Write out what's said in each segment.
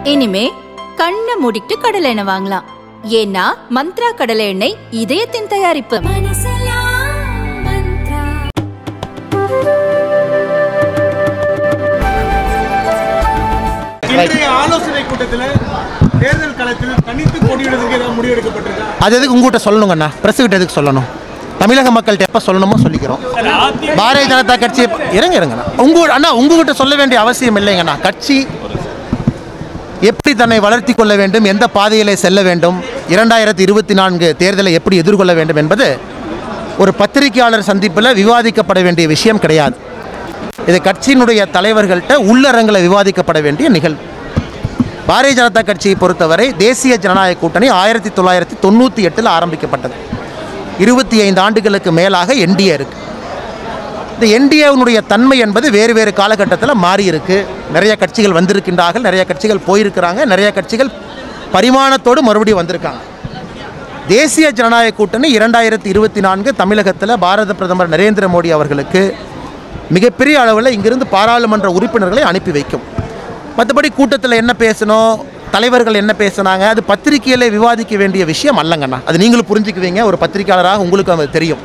இனிமே கண்ணை மூடிட்டு கடலை எண்ணெய் வாங்கலாம் ஏன்னா மந்த்ரா கடலை எண்ணெய் இதயத்தின் தயாரிப்பு இன்றைய ஆலோசனை கூட்டத்தில் தேர்தல் களத்தில் தனித்து போட்டியிடுறதுக்கு ஏதாவது முடிவெடுக்கப்பட்டிருக்கா அது எதுக்கு உங்ககிட்ட சொல்லணுங்கண்ணா பிரஸ்கிட்ட எதுக்கு சொல்லணும் தமிழக மக்கள்கிட்ட எப்போ சொல்லணுமோ சொல்லிக்கிறோம் பாரதிய ஜனதா கட்சி இறங்க இறங்கண்ணா உங்க அண்ணா உங்ககிட்ட சொல்ல வேண்டிய அவசியம் இல்லைங்கண்ணா கட்சி எப்படி தன்னை வளர்த்தி கொள்ள வேண்டும் எந்த பாதையிலே செல்ல வேண்டும் இரண்டாயிரத்தி இருபத்தி நான்கு தேர்தலை எப்படி எதிர்கொள்ள வேண்டும் என்பது ஒரு பத்திரிகையாளர் சந்திப்பில் விவாதிக்கப்பட வேண்டிய விஷயம் கிடையாது இது கட்சியினுடைய தலைவர்கள்ட்ட உள்ளரங்கில் விவாதிக்கப்பட வேண்டிய நிகழ்வு பாரதிய ஜனதா கட்சியை பொறுத்தவரை தேசிய ஜனநாயக கூட்டணி ஆயிரத்தி தொள்ளாயிரத்தி தொண்ணூற்றி எட்டில் ஆரம்பிக்கப்பட்டது இருபத்தி ஐந்து ஆண்டுகளுக்கு மேலாக என்டிஏ இருக்கு இந்த என்டிஏவினுடைய தன்மை என்பது வேறு வேறு காலகட்டத்தில் மாறி இருக்கு நிறைய கட்சிகள் வந்திருக்கின்றார்கள் நிறைய கட்சிகள் போயிருக்கிறாங்க நிறைய கட்சிகள் பரிமாணத்தோடு மறுபடியும் வந்திருக்காங்க தேசிய ஜனநாயக கூட்டணி இரண்டாயிரத்தி இருபத்தி நான்கு தமிழகத்தில் பாரத பிரதமர் நரேந்திர மோடி அவர்களுக்கு மிகப்பெரிய அளவில் இங்கிருந்து பாராளுமன்ற உறுப்பினர்களை அனுப்பி வைக்கும் மற்றபடி கூட்டத்தில் என்ன பேசணும் தலைவர்கள் என்ன பேசுனாங்க அது பத்திரிகையில் விவாதிக்க வேண்டிய விஷயம் அல்லங்கண்ணா அது நீங்களும் புரிஞ்சுக்குவீங்க ஒரு பத்திரிகையாளராக உங்களுக்கு அது தெரியும்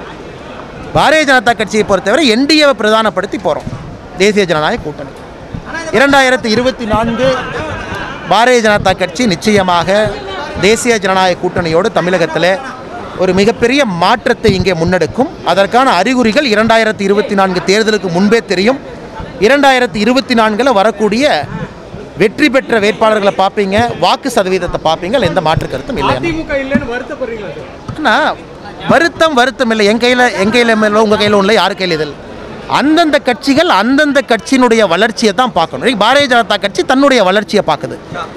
பாரதிய ஜனதா கட்சியை பொறுத்தவரை என்டிஏவை பிரதானப்படுத்தி போகிறோம் தேசிய ஜனநாயக கூட்டணி இரண்டாயிரத்தி இருபத்தி நான்கு பாரதிய ஜனதா கட்சி நிச்சயமாக தேசிய ஜனநாயக கூட்டணியோடு தமிழகத்தில் ஒரு மிகப்பெரிய மாற்றத்தை இங்கே முன்னெடுக்கும் அதற்கான அறிகுறிகள் இரண்டாயிரத்தி இருபத்தி நான்கு தேர்தலுக்கு முன்பே தெரியும் இரண்டாயிரத்தி இருபத்தி நான்கில் வரக்கூடிய வெற்றி பெற்ற வேட்பாளர்களை பார்ப்பீங்க வாக்கு சதவீதத்தை பார்ப்பீங்க அதுல எந்த மாற்று கருத்தும் இல்லை அதிமுக இல்லைன்னு வருத்தப்படுறீங்களா சார் அண்ணா வருத்தம் வருத்தம் இல்லை என் கையில் என் கையில் இல்லை உங்கள் கையில் இல்லை யார் கையில் இதில் அந்தந்த கட்சிகள் அந்தந்த கட்சியினுடைய வளர்ச்சியை தான் பார்க்கணும் இன்னைக்கு பாரதிய ஜனதா கட்சி தன்னுடைய வளர்ச்சியை பார்க்குது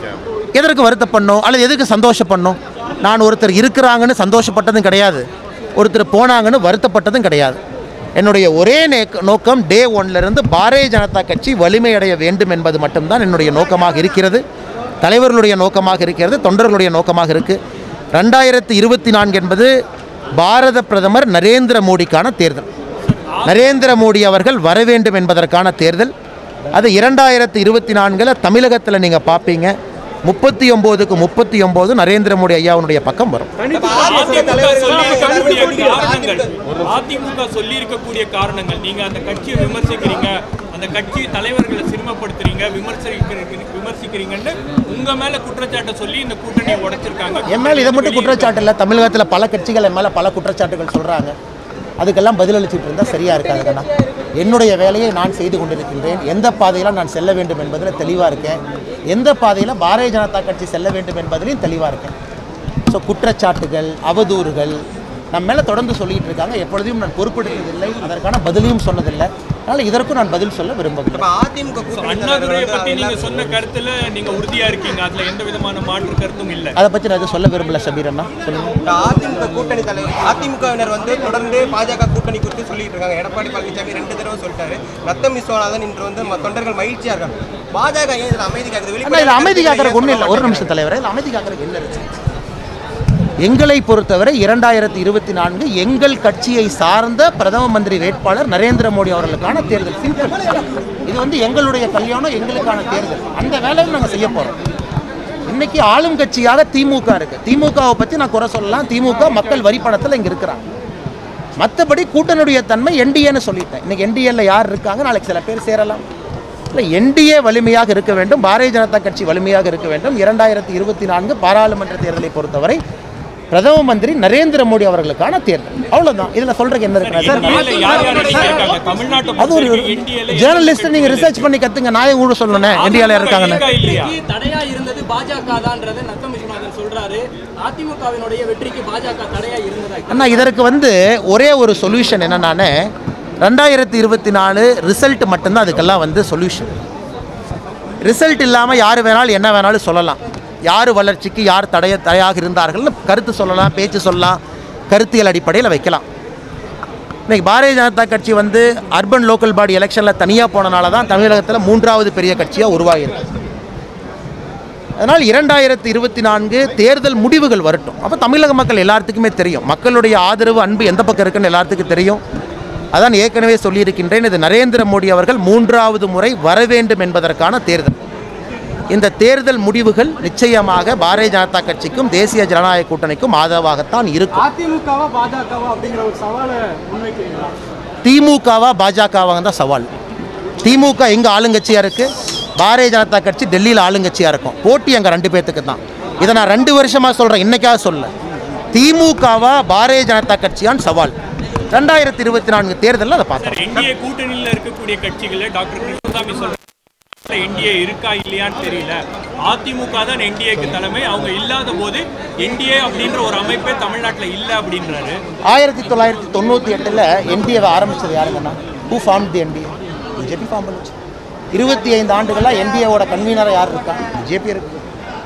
எதற்கு வருத்தப்படணும் அல்லது எதுக்கு சந்தோஷப்படணும் நான் ஒருத்தர் இருக்கிறாங்கன்னு சந்தோஷப்பட்டதும் கிடையாது ஒருத்தர் போனாங்கன்னு வருத்தப்பட்டதும் கிடையாது என்னுடைய ஒரே நேக்க நோக்கம் டே இருந்து பாரதிய ஜனதா கட்சி வலிமையடைய வேண்டும் என்பது மட்டும்தான் என்னுடைய நோக்கமாக இருக்கிறது தலைவர்களுடைய நோக்கமாக இருக்கிறது தொண்டர்களுடைய நோக்கமாக இருக்குது ரெண்டாயிரத்தி இருபத்தி நான்கு என்பது பாரத பிரதமர் நரேந்திர மோடிக்கான தேர்தல் நரேந்திர மோடி அவர்கள் வர வேண்டும் என்பதற்கான தேர்தல் அது இரண்டாயிரத்தி இருபத்தி நான்கில் தமிழகத்தில் நீங்கள் பார்ப்பீங்க முப்பத்தி ஒம்போதுக்கு முப்பத்தி ஒம்பது நரேந்திர மோடி ஐயாவுடைய பக்கம் வரும் அதிமுக சொல்லியிருக்கக்கூடிய காரணங்கள் அதிமுக சொல்லியிருக்கக்கூடிய காரணங்கள் நீங்க அந்த கட்சியை விமர்சிக்கிறீங்க அந்த கட்சி தலைவர்களை சிரமப்படுத்துறீங்க விமர்சிக்கிறீங்க விமர்சிக்கிறீங்கன்னு உங்க மேல குற்றச்சாட்டை சொல்லி இந்த கூட்டணியை உடைச்சிருக்காங்க என் மேலே இதை மட்டும் குற்றச்சாட்டு இல்லை தமிழகத்தில் பல கட்சிகள் என் மேலே பல குற்றச்சாட்டுகள் சொல்கிறாங்க அதுக்கெல்லாம் பதிலளிச்சுட்டு இருந்தால் சரியாக இருக்காதுங்கண்ணா என்னுடைய வேலையை நான் செய்து கொண்டிருக்கின்றேன் எந்த பாதையில் நான் செல்ல வேண்டும் என்பதில் தெளிவாக இருக்கேன் எந்த பாதையில் பாரதிய ஜனதா கட்சி செல்ல வேண்டும் என்பதிலையும் தெளிவாக இருக்கேன் ஸோ குற்றச்சாட்டுகள் அவதூறுகள் நம்ம மேலே தொடர்ந்து சொல்லிட்டு இருக்காங்க எப்பொழுதையும் நான் பொறுப்பெடுத்ததில்லை அதற்கான பதிலையும் சொன்னதில்லை அதனால் இதற்கும் நான் பதில் சொல்ல விரும்பவில்லை அதிமுக கூட்டணி அண்ணாதுரையை பத்தி நீங்க சொன்ன கருத்துல நீங்க உறுதியா இருக்கீங்க அதுல எந்த விதமான மாற்று கருத்தும் இல்ல அதை பற்றி நான் எதுவும் சொல்ல விரும்பல ஷபீர் அண்ணா சொல்லுங்கள் இந்த அதிமுக கூட்டணி தலைவர் அதிமுகவினர் வந்து தொடர்ந்து பாஜக கூட்டணி குறித்து சொல்லிட்டு இருக்காங்க எடப்பாடி பழனிசாமி ரெண்டு தடவை சொல்லிட்டாரு ரத்தம் விஸ்வநாதன் இன்று வந்து ம- தொண்டர்கள் மகிழ்ச்சியா இருக்காங்க பாஜக ஏன் இதுல அமைதி காக்குது அண்ணா இதில் அமைதி காக்கிறதுக்கு ஒன்றும் இல்லை ஒரு நிமிஷம் தலைவரே இதில் அமைதி காக்கிறதுக்கு என்ன இருக்கு எங்களை பொறுத்தவரை இரண்டாயிரத்தி இருபத்தி நான்கு எங்கள் கட்சியை சார்ந்த பிரதம மந்திரி வேட்பாளர் நரேந்திர மோடி அவர்களுக்கான தேர்தல் சிம்பிள் இது வந்து எங்களுடைய கல்யாணம் எங்களுக்கான தேர்தல் அந்த வேலையை நாங்கள் செய்ய போகிறோம் இன்னைக்கு ஆளும் கட்சியாக திமுக இருக்கு திமுகவை பற்றி நான் குறை சொல்லலாம் திமுக மக்கள் வரி பணத்தில் இங்கே இருக்கிறாங்க மற்றபடி கூட்டணியுடைய தன்மை என்டிஏன்னு சொல்லிட்டேன் இன்னைக்கு என்டிஏல யார் இருக்காங்க நாளைக்கு சில பேர் சேரலாம் இல்லை என்டிஏ வலிமையாக இருக்க வேண்டும் பாரதிய ஜனதா கட்சி வலிமையாக இருக்க வேண்டும் இரண்டாயிரத்தி இருபத்தி நான்கு பாராளுமன்ற தேர்தலை பொறுத்தவரை பிரதம மந்திரி நரேந்திர மோடி அவர்களுக்கான தேர்தல் அவ்வளவுதான் இதுல சொல்றதுக்கு என்ன இருக்கு சார் இந்தியால யார் யார் இருக்காங்க தமிழ்நாட்டை அது ஒரு பொறுத்தவரைக்கும் இந்தியால ஜேர்னலிஸ்ட் நீங்க ரிசர்ச் பண்ணி கத்துங்க நான் கூட சொல்லணும் இந்தியாவில் இருக்காங்கன்னு இருக்கா இல்லையா வெற்றிக்கு தடையா இருந்தது பாஜக தான்ன்றதை நத்தம் விஸ்வநாதன் சொல்றாரு அதிமுகவினுடைய வெற்றிக்கு பாஜக தடையா இருந்ததா அண்ணா இதற்கு வந்து ஒரே ஒரு சொல்யூஷன் என்னன்னானே ரெண்டாயிரத்தி இருபத்தி நாலு ரிசல்ட் மட்டும்தான் அதுக்கெல்லாம் வந்து சொல்யூஷன் ரிசல்ட் இல்லாமல் யார் வேணாலும் என்ன வேணாலும் சொல்லலாம் யார் வளர்ச்சிக்கு யார் தடைய தடையாக இருந்தார்கள்னு கருத்து சொல்லலாம் பேச்சு சொல்லலாம் கருத்தியல் அடிப்படையில் வைக்கலாம் இன்னைக்கு பாரதிய ஜனதா கட்சி வந்து அர்பன் லோக்கல் பாடி எலெக்ஷனில் தனியாக போனனால தான் தமிழகத்தில் மூன்றாவது பெரிய கட்சியாக உருவாகியிருக்கு அதனால் இரண்டாயிரத்தி இருபத்தி நான்கு தேர்தல் முடிவுகள் வரட்டும் அப்போ தமிழக மக்கள் எல்லாத்துக்குமே தெரியும் மக்களுடைய ஆதரவு அன்பு எந்த பக்கம் இருக்குன்னு எல்லாத்துக்கும் தெரியும் அதான் ஏற்கனவே சொல்லியிருக்கின்றேன் இது நரேந்திர மோடி அவர்கள் மூன்றாவது முறை வர வேண்டும் என்பதற்கான தேர்தல் இந்த தேர்தல் முடிவுகள் நிச்சயமாக பாரதிய ஜனதா கட்சிக்கும் தேசிய ஜனநாயக கூட்டணிக்கும் ஆதரவாகத்தான் இருக்கும் அதிமுகவா பாஜகவா அப்படிங்கிற ஒரு சவாலை முன்வைக்கிறீங்களா திமுகவா பாஜகவா தான் சவால் திமுக எங்க ஆளுங்கட்சியா இருக்கு பாரதிய ஜனதா கட்சி டெல்லியில் ஆளுங்கட்சியா இருக்கும் போட்டி அங்க ரெண்டு பேர்த்துக்கு தான் இதை நான் ரெண்டு வருஷமா சொல்றேன் இன்னைக்காக சொல்ல திமுகவா பாரதிய ஜனதா கட்சியான் சவால் ரெண்டாயிரத்தி இருபத்தி நான்கு தேர்தலில் அதை பார்த்தோம் என்டிஏ கூட்டணியில் இருக்கக்கூடிய கட்சிகளே டாக்டர் கிருஷ்ணசாமி சொல்ற என்டிஏ இருக்கா இல்லையான்னு தெரியல அதிமுக தான் என்டிஏக்கு தலைமை அவங்க இல்லாத போது என்டிஏ அப்படின்ற ஒரு அமைப்பே தமிழ்நாட்டில் இல்லை அப்படின்றாரு ஆயிரத்தி தொள்ளாயிரத்தி தொண்ணூற்றி எட்டில் என்டிஏவை ஆரம்பிச்சது யாருங்கன்னா who form the NDA BJP form பண்ணுச்சு இருபத்தி ஐந்து ஆண்டுகளாக என்டிஏவோட கன்வீனராக யார் இருக்கா பிஜேபி இருக்கு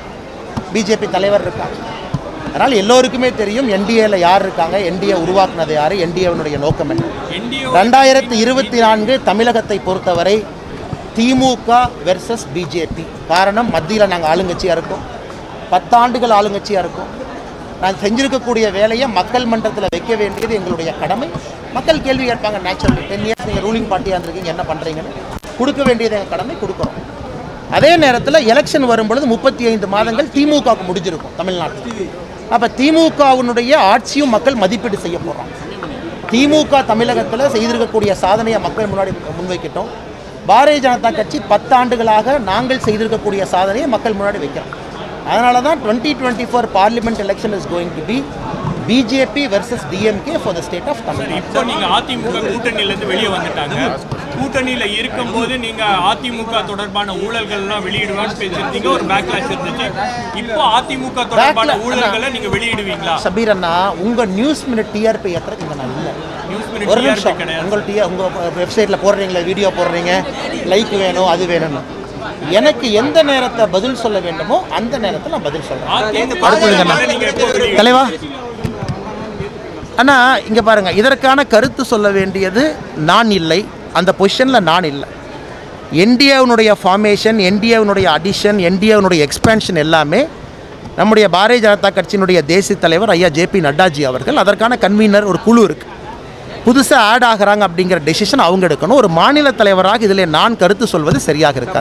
பிஜேபி தலைவர் இருக்கா அதனால் எல்லோருக்குமே தெரியும் என்டிஏல யார் இருக்காங்க என்டிஏ உருவாக்குனது யார் என்டிஏவினுடைய நோக்கம் என்ன என்டிஏ ரெண்டாயிரத்தி இருபத்தி நான்கு தமிழகத்தை பொறுத்தவரை திமுக வெர்சஸ் பிஜேபி காரணம் மத்தியில் நாங்கள் ஆளுங்கட்சியாக இருக்கோம் பத்தாண்டுகள் ஆளுங்கட்சியாக இருக்கோம் நாங்கள் செஞ்சிருக்கக்கூடிய வேலையை மக்கள் மன்றத்தில் வைக்க வேண்டியது எங்களுடைய கடமை மக்கள் கேள்வி கேட்பாங்க நேச்சுரலி டென் இயர்ஸ் நீங்கள் ரூலிங் பார்ட்டியாக இருந்திருக்கீங்க என்ன பண்ணுறீங்கன்னு கொடுக்க வேண்டியது எங்கள் கடமை கொடுக்குறோம் அதே நேரத்தில் எலெக்ஷன் வரும்பொழுது முப்பத்தி ஐந்து மாதங்கள் திமுகவுக்கு முடிஞ்சிருக்கும் தமிழ்நாட்டில் அப்போ திமுகவினுடைய ஆட்சியும் மக்கள் மதிப்பீடு செய்ய போகிறோம் திமுக தமிழகத்தில் செய்திருக்கக்கூடிய சாதனையை மக்கள் முன்னாடி முன்வைக்கிட்டோம் பாரதிய ஜனதா கட்சி பத்தாண்டுகளாக நாங்கள் செய்திருக்கக்கூடிய சாதனையை மக்கள் முன்னாடி வைக்கிறோம் அதனால தான் twenty twenty four parliament election is going to be BJP versus DMK for the state of Tamil Nadu இப்போ நீங்க அதிமுக கூட்டணியில இருந்து வெளியே வந்துட்டாங்க கூட்டணியில இருக்கும்போது நீங்க அதிமுக தொடர்பான ஊழல்கள் எல்லாம் வெளியிடுவான்னு பேசியிருந்தீங்க ஒரு பேக்லாஷ் இருந்துச்சு இப்போ அதிமுக தொடர்பான Backlash- ஊழல்களை நீங்க வெளியிடுவீங்களா சபீர் அண்ணா உங்கள் நியூஸ் மினிட் டிஆர்பி ஏற்றுறதுக்கு இந்த நான் இல்லை நியூஸ் ஒரு மினிட் நிமிஷம் கிடையாது உங்கள் டிஆ உங்கள் வெப்சைட்டில் போடுறீங்களா வீடியோ போடுறீங்க லைக் வேணும் அது வேணும்னு எனக்கு எந்த நேரத்தை பதில் சொல்ல வேண்டுமோ அந்த நேரத்தில் நான் பதில் சொல்கிறேன் அதிமுக நீங்க எப்போ வெளியிடுவீங்க? தலைவா அண்ணா இங்கே பாருங்க இதற்கான கருத்து சொல்ல வேண்டியது நான் இல்லை அந்த பொசிஷனில் நான் இல்லை என்டிஏவினுடைய ஃபார்மேஷன் என்டிஏவினுடைய அடிஷன் என்டிஏவினுடைய எக்ஸ்பேன்ஷன் எல்லாமே நம்முடைய பாரதிய ஜனதா கட்சியினுடைய தேசிய தலைவர் ஐயா ஜேபி நட்டாஜி அவர்கள் அதற்கான கன்வீனர் ஒரு குழு இருக்குது புதுசாக ஆட் ஆகுறாங்க அப்படிங்கிற டெசிஷன் அவங்க எடுக்கணும் ஒரு மாநில தலைவராக இதில் நான் கருத்து சொல்வது சரியாக இருக்காது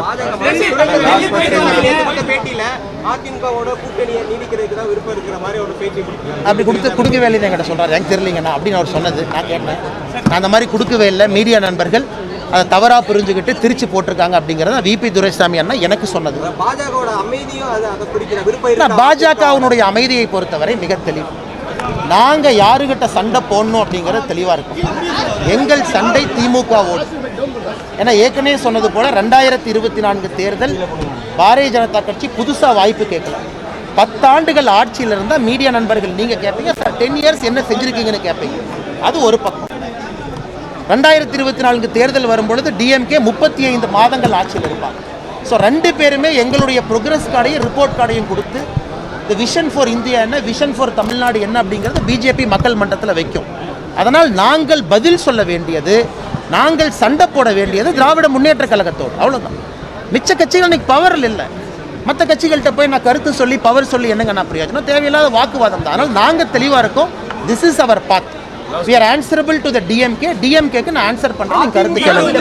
கொடுத்த பேட்டியில அதிமுகவோட கூட்டணியை நீடிக்கிறதுக்கு தான் விருப்பம் இருக்கிற மாதிரி ஒரு பேட்டி கொடுத்தாரு. அப்படி கொடுத்து கொடுக்கவே இல்லைன்னு என்கிட்ட சொல்கிறார் எனக்கு தெரியலங்கண்ணா அப்படின்னு அவர் சொன்னது நான் கேட்டேன் நான் அந்த மாதிரி கொடுக்கவே இல்லை மீடியா நண்பர்கள் அதை தவறாக புரிஞ்சுக்கிட்டு திருச்சி போட்டிருக்காங்க அப்படிங்கிறத விபி துரைசாமி அண்ணா எனக்கு சொன்னது பாஜகவோட அமைதியும் அது அதை குறிக்கிற விருப்பம் நான் இருக்கா பாஜகவினுடைய அமைதியை பொறுத்தவரை மிக தெளிவு நாங்கள் யாருக்கிட்ட சண்டை போடணும் அப்படிங்கிறது தெளிவாக இருக்கும் எங்கள் சண்டை திமுகவோடு ஏன்னா ஏற்கனவே சொன்னது போல ரெண்டாயிரத்தி இருபத்தி நான்கு தேர்தல் பாரதிய ஜனதா கட்சி புதுசாக வாய்ப்பு கேட்கல பத்தாண்டுகள் ஆட்சியில் இருந்தால் மீடியா நண்பர்கள் நீங்கள் கேட்பீங்க சார் டென் இயர்ஸ் என்ன செஞ்சுருக்கீங்கன்னு கேட்பீங்க அது ஒரு பக்கம் ரெண்டாயிரத்தி இருபத்தி நான்கு தேர்தல் வரும்பொழுது டிஎம்கே முப்பத்தி ஐந்து மாதங்கள் ஆட்சியில் இருப்பாங்க ஸோ ரெண்டு பேருமே எங்களுடைய ப்ரோக்ரஸ் கார்டையும் ரிப்போர்ட் கார்டையும் கொடுத்து இந்த விஷன் ஃபார் இந்தியா என்ன விஷன் ஃபார் தமிழ்நாடு என்ன அப்படிங்கிறது பிஜேபி மக்கள் மன்றத்தில் வைக்கும் அதனால் நாங்கள் பதில் சொல்ல வேண்டியது நாங்கள் சண்டை போட வேண்டியது திராவிட முன்னேற்ற கழகத்தோடு அவ்வளோதான் மிச்ச கட்சிகள் இன்னைக்கு பவரில் இல்லை மற்ற கட்சிகள்கிட்ட போய் நான் கருத்து சொல்லி பவர் சொல்லி என்னங்க நான் பிரயோஜனம் தேவையில்லாத வாக்குவாதம் தான் அதனால் நாங்கள் தெளிவாக இருக்கோம் this is our path we are answerable to the DMK டிஎம்கேக்கு நான் ஆன்சர் பண்ணுறேன் நீங்கள் கருத்து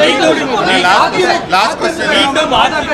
கேளுங்க மீண்டும்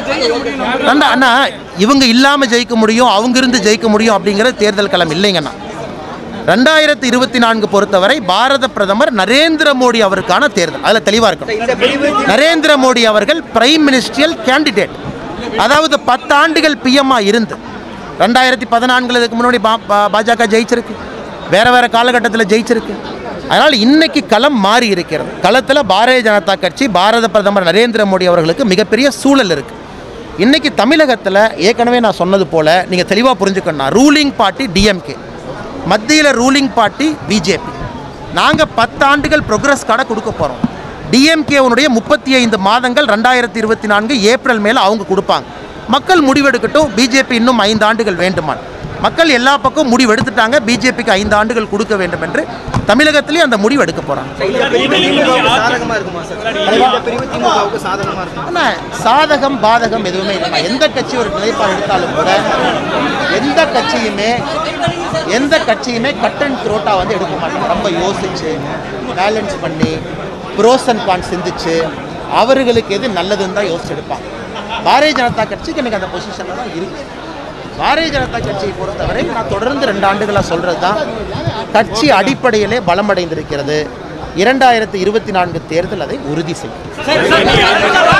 அதிமுக அண்ணா அண்ணா இவங்க இல்லாமல் ஜெயிக்க முடியும் அவங்க இருந்து ஜெயிக்க முடியும் அப்படிங்கிறது தேர்தல் களம் இல்லைங்கண்ணா ரெண்டாயிரத்தி இருபத்தி நான்கு பொறுத்தவரை பாரத பிரதமர் நரேந்திர மோடி அவருக்கான தேர்தல் அதில் தெளிவாக இருக்கணும் நரேந்திர மோடி அவர்கள் பிரைம் மினிஸ்ட்ரியல் கேண்டிடேட் அதாவது பத்தாண்டுகள் பிஎம்மாக இருந்து ரெண்டாயிரத்தி பதினான்குல இதுக்கு முன்னாடி பா- பா- பாஜக ஜெயிச்சிருக்கு வேற வேற காலகட்டத்தில் ஜெயிச்சிருக்கு அதனால் இன்னைக்கு களம் மாறி இருக்கிறது களத்தில் பாரதிய ஜனதா கட்சி பாரத பிரதமர் நரேந்திர மோடி அவர்களுக்கு மிகப்பெரிய சூழல் இருக்குது இன்னைக்கு தமிழகத்தில் ஏற்கனவே நான் சொன்னது போல் நீங்கள் தெளிவாக புரிஞ்சுக்கணும் ரூலிங் பார்ட்டி டிஎம்கே மத்தியில் ரூலிங் பார்ட்டி பிஜேபி நாங்கள் பத்தாண்டுகள் ப்ரோக்ரஸ் கார்டை கொடுக்க போகிறோம் டிஎம்கேவுடைய முப்பத்தி ஐந்து மாதங்கள் ரெண்டாயிரத்தி இருபத்தி நான்கு ஏப்ரல் மேலே அவங்க கொடுப்பாங்க மக்கள் முடிவெடுக்கட்டும் பிஜேபி இன்னும் ஐந்து ஆண்டுகள் வேண்டுமான் மக்கள் எல்லா பக்கம் முடிவு எடுத்துட்டாங்க பிஜேபிக்கு ஐந்து ஆண்டுகள் கொடுக்க வேண்டும் என்று தமிழகத்திலேயே அந்த முடிவு எடுக்க போகிறாங்க சாதகமா இருக்குமா சார் இந்த பிரிவு திமுகவுக்கு சாதகமா இருக்கும் ஆனால் சாதகம் பாதகம் எதுவுமே இல்லை எந்த கட்சி ஒரு நிலைப்பாடு எடுத்தாலும் கூட எந்த கட்சியுமே எந்த கட்சியுமே கட் அண்ட் த்ரோட்டாக வந்து எடுக்க மாட்டாங்க ரொம்ப யோசிச்சு பேலன்ஸ் பண்ணி ப்ரோஸ் அண்ட் கான் சிந்திச்சு அவர்களுக்கு எது நல்லதுன்னு தான் யோசிச்சு எடுப்பாங்க பாரதிய ஜனதா கட்சிக்கு எனக்கு அந்த பொசிஷனில் தான் இருக்கு பாரதிய ஜனதா கட்சியை பொறுத்தவரை நான் தொடர்ந்து ரெண்டு ஆண்டுகளாக சொல்கிறது தான் கட்சி அடிப்படையிலே பலமடைந்திருக்கிறது இரண்டாயிரத்தி இருபத்தி நான்கு தேர்தல் அதை உறுதி செய்யும் சார், சார், நீங்க